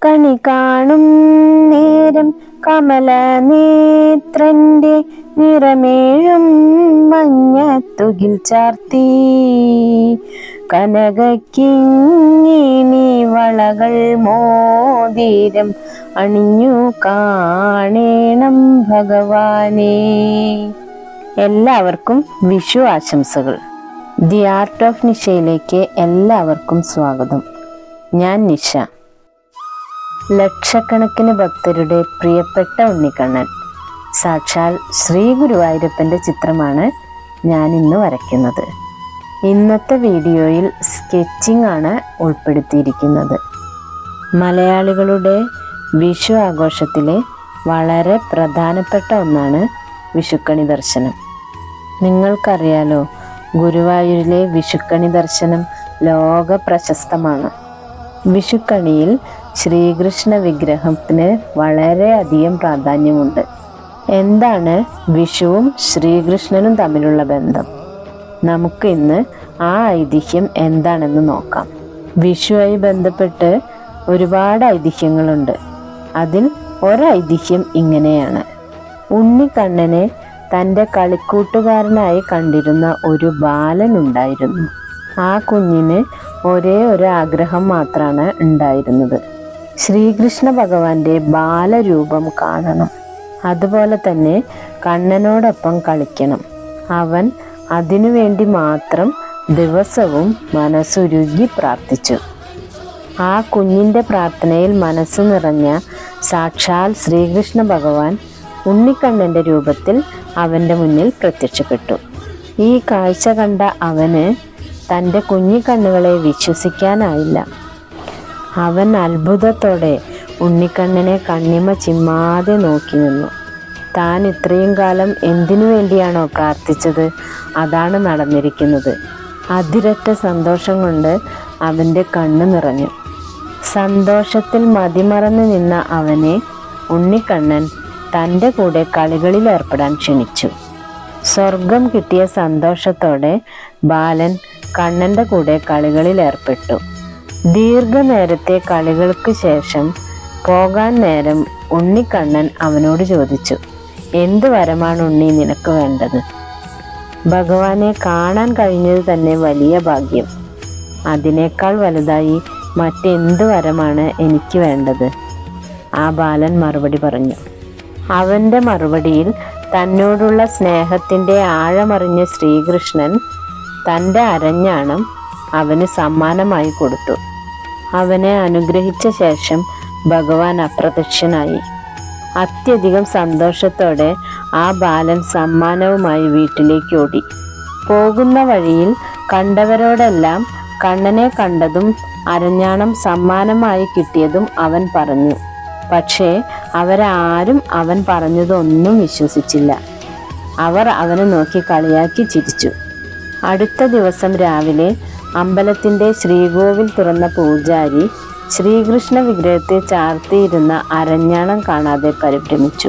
കണി കാണും നേരം കമല നേത്രന്റെ നിറമേഴും മഞ്ഞത്തുകിൽ ചാർത്തി കനകക്കിങ്ങിണി വളകൾ മോതിരം അണിഞ്ഞു കാണേണം ഭഗവാനെ എല്ലാവർക്കും വിഷു ആശംസകൾ ദി ആർട്ട് ഓഫ് നിഷയിലേക്ക് എല്ലാവർക്കും സ്വാഗതം ഞാൻ നിഷ ലക്ഷക്കണക്കിന് ഭക്തരുടെ പ്രിയപ്പെട്ട ഉണ്ണിക്കണ്ണൻ സാക്ഷാൽ ശ്രീ ഗുരുവായൂരപ്പൻ്റെ ചിത്രമാണ് ഞാൻ ഇന്ന് വരയ്ക്കുന്നത് ഇന്നത്തെ വീഡിയോയിൽ സ്കെച്ചിങ് ആണ് ഉൾപ്പെടുത്തിയിരിക്കുന്നത് മലയാളികളുടെ വിഷു ആഘോഷത്തിലെ വളരെ പ്രധാനപ്പെട്ട ഒന്നാണ് വിഷുക്കണി ദർശനം നിങ്ങൾക്കറിയാലോ ഗുരുവായൂരിലെ വിഷുക്കണി ദർശനം ലോക പ്രശസ്തമാണ് വിഷുക്കണിയിൽ ശ്രീകൃഷ്ണ വിഗ്രഹത്തിന് വളരെയധികം പ്രാധാന്യമുണ്ട് എന്താണ് വിഷുവും ശ്രീകൃഷ്ണനും തമ്മിലുള്ള ബന്ധം നമുക്ക് ഇന്ന് ആ ഐതിഹ്യം എന്താണെന്ന് നോക്കാം വിഷുവായി ബന്ധപ്പെട്ട് ഒരുപാട് ഐതിഹ്യങ്ങളുണ്ട് അതിൽ ഒരൈതിഹ്യം ഇങ്ങനെയാണ് ഉണ്ണിക്കണ്ണനെ തൻ്റെ കളിക്കൂട്ടുകാരനായി കണ്ടിരുന്ന ഒരു ബാലൻ ഉണ്ടായിരുന്നു ആ കുഞ്ഞിന് ഒരേ ഒരു ആഗ്രഹം മാത്രമാണ് ഉണ്ടായിരുന്നത് ശ്രീകൃഷ്ണ ഭഗവാന്റെ ബാലരൂപം കാണണം അതുപോലെ തന്നെ കണ്ണനോടൊപ്പം കളിക്കണം അവൻ അതിനുവേണ്ടി മാത്രം ദിവസവും മനസ്സുരുകി പ്രാർത്ഥിച്ചു ആ കുഞ്ഞിൻ്റെ പ്രാർത്ഥനയിൽ മനസ്സ് നിറഞ്ഞ സാക്ഷാൽ ശ്രീകൃഷ്ണ ഭഗവാൻ ഉണ്ണിക്കണ്ണൻ്റെ രൂപത്തിൽ അവൻ്റെ മുന്നിൽ പ്രത്യക്ഷപ്പെട്ടു ഈ കാഴ്ച കണ്ട അവന് തൻ്റെ കുഞ്ഞിക്കണ്ണുകളെ വിശ്വസിക്കാനായില്ല അവൻ അത്ഭുതത്തോടെ ഉണ്ണിക്കണ്ണനെ കണ്ണിമ ചിമ്മാതെ നോക്കി നിന്നു താൻ ഇത്രയും കാലം എന്തിനു വേണ്ടിയാണോ പ്രാർത്ഥിച്ചത് അതാണ് നടന്നിരിക്കുന്നത് അതിരറ്റ സന്തോഷം കൊണ്ട് അവൻ്റെ കണ്ണ് നിറഞ്ഞു സന്തോഷത്തിൽ മതിമറന്നു നിന്ന അവനെ ഉണ്ണിക്കണ്ണൻ തൻ്റെ കൂടെ കളികളിൽ ഏർപ്പെടാൻ ക്ഷണിച്ചു സ്വർഗം കിട്ടിയ സന്തോഷത്തോടെ ബാലൻ കണ്ണൻ്റെ കൂടെ കളികളിൽ ഏർപ്പെട്ടു ദീർഘനേരത്തെ കളികൾക്ക് ശേഷം പോകാൻ നേരം ഉണ്ണിക്കണ്ണൻ അവനോട് ചോദിച്ചു എന്ത് വരമാണ് ഉണ്ണി നിനക്ക് വേണ്ടത് ഭഗവാനെ കാണാൻ കഴിഞ്ഞത് തന്നെ വലിയ ഭാഗ്യം അതിനേക്കാൾ വലുതായി മറ്റെന്ത് വരമാണ് എനിക്ക് വേണ്ടത് ആ ബാലൻ മറുപടി പറഞ്ഞു അവന്റെ മറുപടിയിൽ തന്നോടുള്ള സ്നേഹത്തിന്റെ ആഴമറിഞ്ഞ ശ്രീകൃഷ്ണൻ തൻ്റെ അരഞ്ഞാണം അവന് സമ്മാനമായി കൊടുത്തു അവനെ അനുഗ്രഹിച്ച ശേഷം ഭഗവാൻ അപ്രത്യക്ഷനായി അത്യധികം സന്തോഷത്തോടെ ആ ബാലൻ സമ്മാനവുമായി വീട്ടിലേക്ക് ഓടി പോകുന്ന വഴിയിൽ കണ്ടവരോടെല്ലാം കണ്ണനെ കണ്ടതും അരഞ്ഞാണം സമ്മാനമായി കിട്ടിയതും അവൻ പറഞ്ഞു പക്ഷേ അവരാരും അവൻ പറഞ്ഞതൊന്നും വിശ്വസിച്ചില്ല അവർ അവനെ നോക്കി കളിയാക്കി ചിരിച്ചു അടുത്ത ദിവസം രാവിലെ അമ്പലത്തിന്റെ ശ്രീകോവിൽ തുറന്ന പൂജാരി ശ്രീകൃഷ്ണ വിഗ്രഹത്തെ ചാർത്തിയിരുന്ന അരഞ്ഞാണം കാണാതെ പരിഭ്രമിച്ചു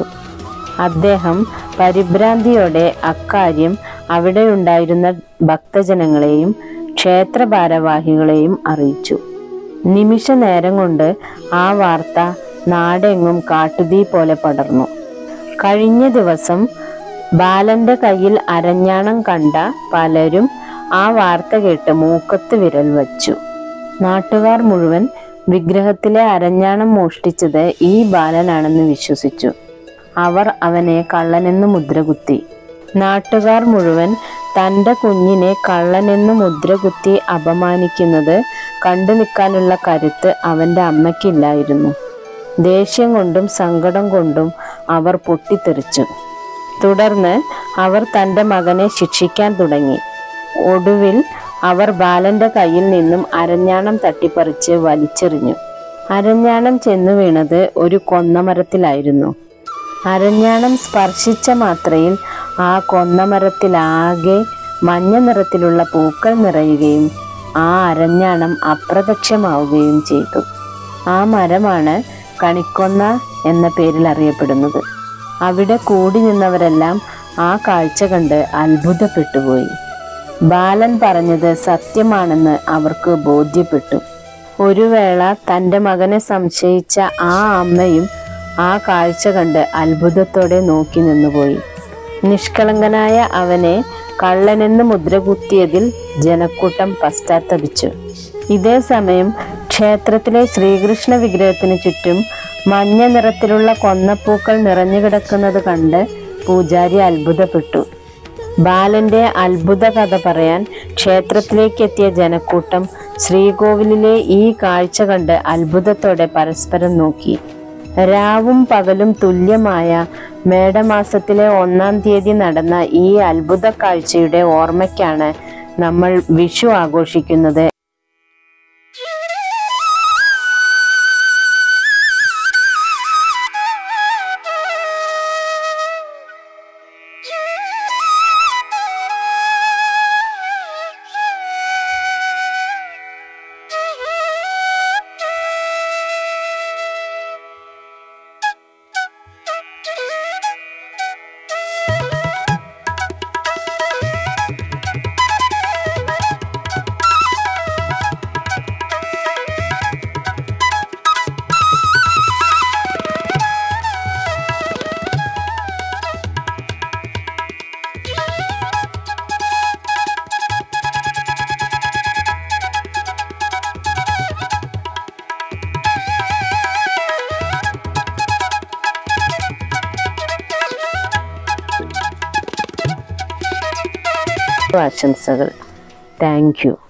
അദ്ദേഹം പരിഭ്രാന്തിയോടെ അക്കാര്യം അവിടെ ഉണ്ടായിരുന്ന ഭക്തജനങ്ങളെയും ക്ഷേത്ര ഭാരവാഹികളെയും അറിയിച്ചു നിമിഷ നേരം കൊണ്ട് ആ വാർത്ത നാടെങ്ങും കാട്ടുതീ പോലെ പടർന്നു കഴിഞ്ഞ ദിവസം ബാലന്റെ കയ്യിൽ അരഞ്ഞാണം കണ്ട പലരും ആ വാർത്ത കേട്ട് മൂക്കത്ത് വിരൽ വച്ചു നാട്ടുകാർ മുഴുവൻ വിഗ്രഹത്തിലെ അരഞ്ഞാണം മോഷ്ടിച്ചത് ഈ ബാലനാണെന്ന് വിശ്വസിച്ചു അവർ അവനെ കള്ളനെന്ന് മുദ്രകുത്തി നാട്ടുകാർ മുഴുവൻ തൻ്റെ കുഞ്ഞിനെ കള്ളനെന്ന് മുദ്രകുത്തി അപമാനിക്കുന്നത് കണ്ടു നിൽക്കാനുള്ള കരുത്ത് അവൻ്റെ അമ്മയ്ക്കില്ലായിരുന്നു ദേഷ്യം കൊണ്ടും സങ്കടം കൊണ്ടും അവർ പൊട്ടിത്തെറിച്ചു തുടർന്ന് അവർ തൻ്റെ മകനെ ശിക്ഷിക്കാൻ തുടങ്ങി ഒടുവിൽ അവർ ബാലന്റെ കയ്യിൽ നിന്നും അരഞ്ഞാണം തട്ടിപ്പറിച്ച് വലിച്ചെറിഞ്ഞു അരഞ്ഞാണം ചെന്നു വീണത് ഒരു കൊന്നമരത്തിലായിരുന്നു അരഞ്ഞാണം സ്പർശിച്ച മാത്രയിൽ ആ കൊന്നമരത്തിലാകെ മഞ്ഞ നിറത്തിലുള്ള പൂക്കൾ നിറയുകയും ആ അരഞ്ഞാണം അപ്രത്യക്ഷമാവുകയും ചെയ്തു ആ മരമാണ് കണിക്കൊന്ന എന്ന പേരിൽ അറിയപ്പെടുന്നത് അവിടെ കൂടി നിന്നവരെല്ലാം ആ കാഴ്ച കണ്ട് അത്ഭുതപ്പെട്ടുപോയി ബാലൻ പറഞ്ഞത് സത്യമാണെന്ന് അവർക്ക് ബോധ്യപ്പെട്ടു ഒരു വേള തൻ്റെ മകനെ സംശയിച്ച ആ അമ്മയും ആ കാഴ്ച കണ്ട് അത്ഭുതത്തോടെ നോക്കി നിന്നുപോയി നിഷ്കളങ്കനായ അവനെ കള്ളനെന്ന് മുദ്രകുത്തിയതിൽ ജനക്കൂട്ടം പശ്ചാത്തപിച്ചു ഇതേ സമയം ക്ഷേത്രത്തിലെ ശ്രീകൃഷ്ണ വിഗ്രഹത്തിന് ചുറ്റും മഞ്ഞ നിറത്തിലുള്ള കൊന്നപ്പൂക്കൾ നിറഞ്ഞു കിടക്കുന്നത് കണ്ട് പൂജാരി അത്ഭുതപ്പെട്ടു ബാലന്റെ അത്ഭുത കഥ പറയാൻ ക്ഷേത്രത്തിലേക്ക് എത്തിയ ജനക്കൂട്ടം ശ്രീകോവിലിലെ ഈ കാഴ്ച കണ്ട് അത്ഭുതത്തോടെ പരസ്പരം നോക്കി രാവും പകലും തുല്യമായ മേടമാസത്തിലെ ഒന്നാം തീയതി നടന്ന ഈ അത്ഭുത കാഴ്ചയുടെ ഓർമ്മയ്ക്കാണ് നമ്മൾ വിഷു ആഘോഷിക്കുന്നത് ആശംസകൾ താങ്ക് യു